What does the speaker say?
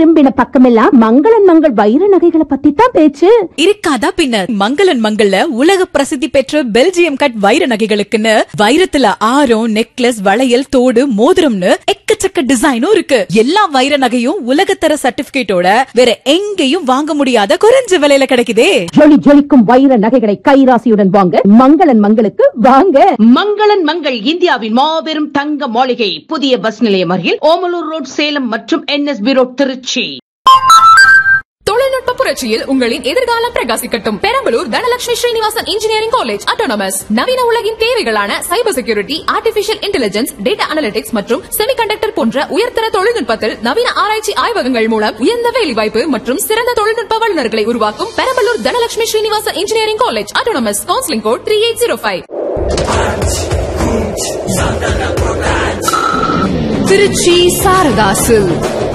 திரும்பின பக்கமெல்லாம் மங்களன் மங்கள் வைர நகைகளை பத்தி தான் பேச்சு இருக்காதா பின்ன மங்களன் மங்கள்ல உலக பிரசித்தி பெற்ற பெல்ஜியம் கட் வைர நகைகளுக்குன்னு வைரத்துல ஆரம் நெக்லஸ் வளையல் தோடு மோதிரம்னு எக்கச்சக்க டிசைனும் இருக்கு எல்லா வைர நகையும் உலகத்தர சர்டிபிகேட்டோட வேற எங்கேயும் வாங்க முடியாத குறைஞ்ச விலையில கிடைக்குதே ஜொலி ஜொலிக்கும் வைர நகைகளை கைராசியுடன் வாங்க மங்களன் மங்களுக்கு வாங்க மங்களன் மங்கள் இந்தியாவின் மாபெரும் தங்க மாளிகை புதிய பஸ் நிலையம் அருகில் ஓமலூர் ரோட் சேலம் மற்றும் என்எஸ்பி ரோட் திருச்சி தொழில்நுட்ப புரட்சியில் உங்களின் எதிர்காலம் பிரகாசிக்கட்டும் Perambalur Dhanalakshmi Srinivasan engineering college autonomous நவீன உலகின் தேவைகளான cyber security artificial intelligence data analytics மற்றும் செமிகண்டக்டர் போன்ற உயர்தர தொழில்நுட்பத்தில் நவீன ஆராய்ச்சி ஆய்வகங்கள் மூலம் உயர்ந்த வேலைவாய்ப்பு மற்றும் சிறந்த தொழில்நுட்ப வல்லுநர்களை உருவாக்கும் Perambalur Dhanalakshmi Srinivasan engineering college autonomous counselling code three eight zero five Trichy சாரதாசு